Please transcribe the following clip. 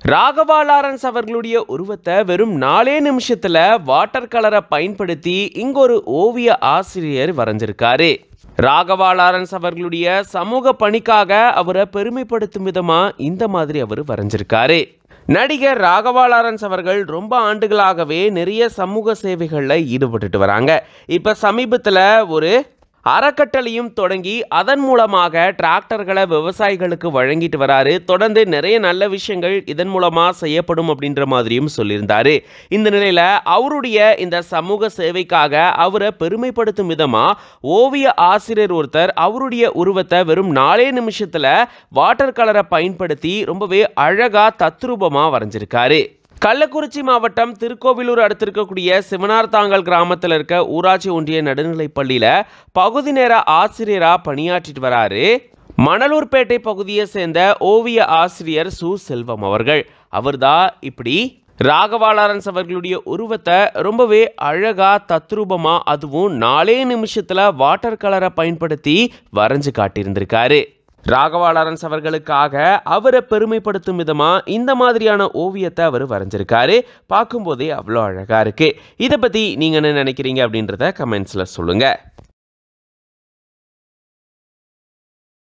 Raghava Lawrence அவர்களுடைய உருவத்தை வெறும் நாலே நிமிஷத்துல வாட்டர் கலரை பயன்படுத்தி இங்க ஒரு ஓவிய ஆசிரியர் வரைஞ்சிருக்காரு ராகவா லாரன்ஸ் அவர்களுடைய சமூக பணிக்காக அவரை பெருமைப்படுத்தும் விதமா இந்த மாதிரி அவர் வரைஞ்சிருக்காரு நடிகர் ராகவா லாரன்ஸ் அவர்கள் ரொம்ப ஆண்டுகளாகவே நிறைய சமூக சேவைகளில் ஈடுபட்டுட்டு வராங்க இப்போ சமீபத்தில் ஒரு அறக்கட்டளையும் தொடங்கி அதன் மூலமாக டிராக்டர்களை விவசாயிகளுக்கு வழங்கிட்டு வராரு தொடர்ந்து நிறைய நல்ல விஷயங்கள் இதன் மூலமா செய்யப்படும் அப்படின்ற மாதிரியும் சொல்லியிருந்தாரு இந்த நிலையில அவருடைய இந்த சமூக சேவைக்காக அவரை பெருமைப்படுத்தும் விதமா ஓவிய ஆசிரியர் ஒருத்தர் அவருடைய உருவத்தை வெறும் நாலே நிமிஷத்துல வாட்டர் கலரை பயன்படுத்தி ரொம்பவே அழகா தத்ரூபமா வரைஞ்சிருக்காரு கள்ளக்குறிச்சி மாவட்டம் திருக்கோவிலூர் அடுத்து இருக்கக்கூடிய சிவனார்தாங்கல் கிராமத்தில் இருக்க ஊராட்சி ஒன்றிய நடுநிலைப் பள்ளியில பகுதி நேர ஆசிரியரா பணியாற்றிட்டு வராரு மணலூர்பேட்டை பகுதியை சேர்ந்த ஓவிய ஆசிரியர் சு செல்வம் அவர்கள் அவர்தான் இப்படி ராகவா லாரன்ஸ் அவர்களுடைய உருவத்தை ரொம்பவே அழகா தத்ரூபமா அதுவும் நாலே நிமிஷத்துல வாட்டர் கலரை பயன்படுத்தி வரைஞ்சு காட்டியிருந்திருக்காரு ராகவா லாரன்ஸ் அவர்களுக்காக அவரை பெருமைப்படுத்தும் விதமா இந்த மாதிரியான ஓவியத்தை அவர் வரைஞ்சிருக்காரு பார்க்கும்போதே அவ்வளோ அழகா இருக்கு இதை பத்தி நீங்க என்ன நினைக்கிறீங்க அப்படின்றத கமெண்ட்ஸ்ல சொல்லுங்க